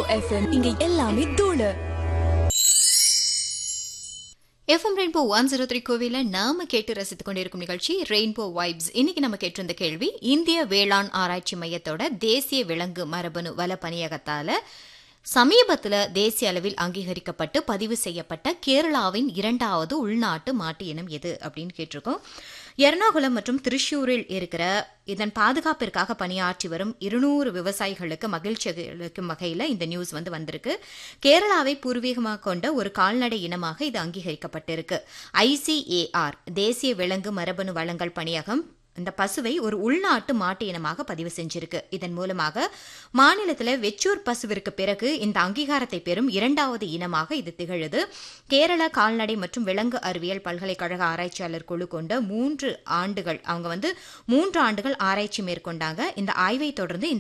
FM இங்க எல்லாமே தூளு FM rainbow one zero three கோவில நாம கேட்டு ரசித்துக் கொண்டிருக்கும் நிகழ்ச்சி ரெயின்போ வைப்ஸ் இன்னைக்கு நம்ம கேட்டிருந்த கேள்வி இந்திய வேளாண் ஆராய்ச்சி மையத்தோட தேசிய விலங்கு மரபணு வள பணியகத்தால சமீபத்தில் தேசிய அளவில் அங்கீகரிக்கப்பட்டு பதிவு செய்யப்பட்ட கேரளாவின் இரண்டாவது உள்நாட்டு மாட்டு இனம் எது அப்படின்னு கேட்டிருக்கோம் எர்ணாகுளம் மற்றும் திருச்சூரில் இருக்கிற இதன் பாதுகாப்பிற்காக பணியாற்றி வரும் இருநூறு விவசாயிகளுக்கு மகிழ்ச்சி அளிக்கும் வகையில் இந்த நியூஸ் வந்து வந்திருக்கு கேரளாவை பூர்வீகமாக கொண்ட ஒரு கால்நடை இனமாக இது அங்கீகரிக்கப்பட்டிருக்கு ஐசிஏஆர் தேசிய விலங்கு மரபணு வளங்கள் பணியகம் இந்த பசுவை ஒரு உள்நாட்டு மாட்டு இனமாக பதிவு செஞ்சிருக்கு இதன் மூலமாக மாநிலத்தில் வெச்சூர் பசுவிற்கு பிறகு இந்த அங்கீகாரத்தை பெறும் இரண்டாவது இனமாக இது திகழுது கேரள கால்நடை மற்றும் விலங்கு அறிவியல் பல்கலைக்கழக ஆராய்ச்சியாளர் குழு கொண்ட மூன்று ஆண்டுகள் அவங்க வந்து மூன்று ஆண்டுகள் ஆராய்ச்சி மேற்கொண்டாங்க இந்த ஆய்வை தொடர்ந்து இந்த